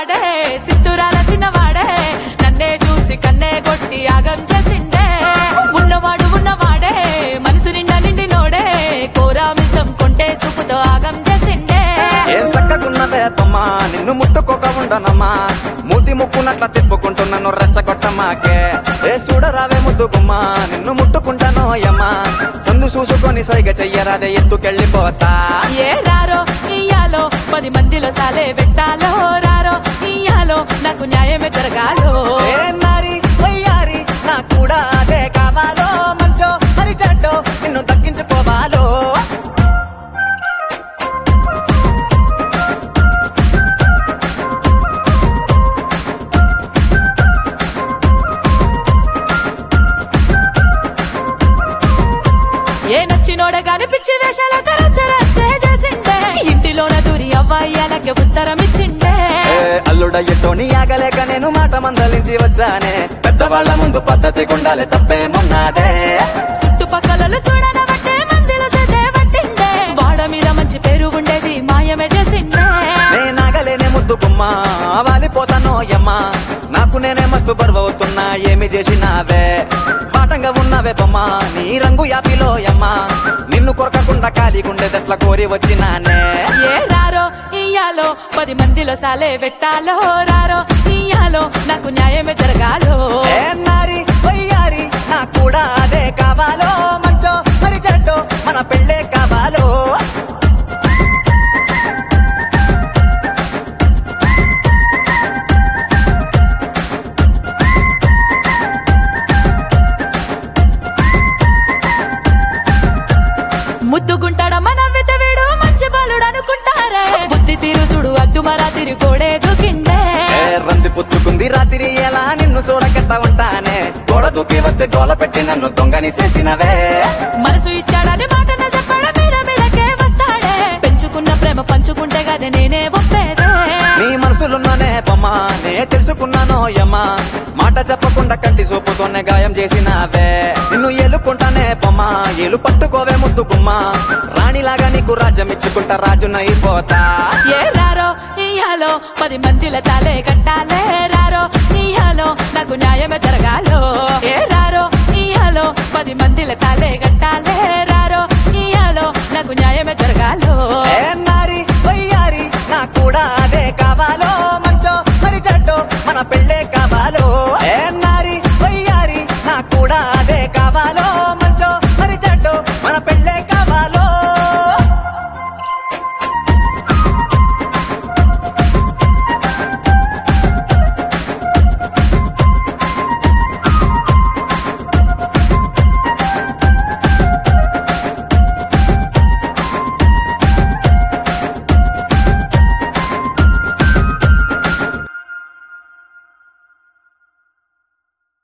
ఉన్నవాడే సిత్తురాల తిన్నవాడే నన్నే చూసి కన్నే కొట్టి ఆగం చేసిండే ఉన్నవాడు ఉన్నవాడే మనసు నిండా నిండినోడే కోరామిసం కొంటే సుపుతో ఆగం చేసిండే ఏం చక్కగున్నదే బొమ్మ నిన్ను ముట్టుకోక ఉండనమ్మా మూతి ముక్కునట్ల తిప్పుకుంటూ నన్ను రెచ్చగొట్టమాకే ఏ చూడరావే ముద్దు గుమ్మ నిన్ను ముట్టుకుంటానో యమ్మా సందు చూసుకొని సైగ చెయ్యరాదే ఎత్తుకెళ్ళిపోతా ఏ రారో ఇయ్యాలో పది మందిలో సాలే పెట్టాలో రారో ఇయ్యాలో నాకు న్యాయమే జరగాలో ఏ నారి వయ్యారి నాకు కూడా అదే కావాలో మంచో మరి చెడ్డో నిన్ను దక్కించుకోవాలో ఏ నచ్చినోడ గాని పిచ్చి వేషాల తరచరచ్చే చేసిండే ఇంటిలోన దూరి అవ్వాయిలకి ఉత్తరం ఇచ్చిండే ఏ అల్లుడయ్యటోని ఆగలేక నేను మాట మందలించి వచ్చానే పెద్దవాళ్ళ ముందు పద్ధతి ఉండాలి తప్పేమున్నాదే చుట్టుపక్కల చూడనబట్టే మందిలో సదే పట్టిండే వాడ మీద మంచి పేరు ఉండేది మాయమే చేసిండే నేనాగలేనే ముద్దు గుమ్మ వాలిపోతానో యమ్మా నాకు నేనే మస్తు బరువవుతున్నా ఏమి చేసినావే పాఠంగా ఉన్నావే బొమ్మ నీ రంగు యాపిలో యమ్మా నిన్ను కొరకకుండా ఖాళీగుండేదెట్లా కోరి వచ్చినానే ఏ రారో ఇయ్యాలో పది మందిలో సాలే పెట్టాలో రారో ఇయ్యాలో నాకు న్యాయమే జరగాలో ఏ నారి వయ్యారి నాకు కూడా అదే కావాలో మంచో మరి చెడ్డో మన పెళ్ళే కావాలో ముద్దుగుంటాడ మన వితవిడు మంచి బాలుడు అనుకుంటారే బుద్ధి తీరు చూడు అద్దు మరా తిరి కోడే దుకిండే ఏ రంది పుచ్చుకుంది రాత్రి ఎలా నిన్ను చూడకట్ట ఉంటానే గోడ దూకి వద్ద గోల పెట్టి నన్ను దొంగని చేసినవే మనసు ఇచ్చాడని మాటన చెప్పాడ మీద మీదకే వస్తాడే పెంచుకున్న ప్రేమ పంచుకుంటే గదే నేనే ఒప్పేదే నీ మనసులున్ననే బొమ్మ నే తెలుసుకున్నానో యమ్మా మాట చెప్పకుండా కంటి సోపుతోనే గాయం చేసినావే నిన్ను ఏలుకుంటానే బొమ్మ ఏలు పట్టుకోవే ముద్దు గుమ్మ రాణిలాగా నీకు రాజ్యం ఇచ్చుకుంటా రాజునైపోతా ఏ రారో ఇయ్యాలో పది మందిల తాలే కట్టాలే రారో ఇయ్యాలో నాకు న్యాయమే జరగాలో ఏ రారో ఇయ్యాలో పది మందిల తాలే కట్టాలే రారో ఇయ్యాలో నాకు న్యాయమే జరగాలో ఏ నారి వయ్యారి నా కూడా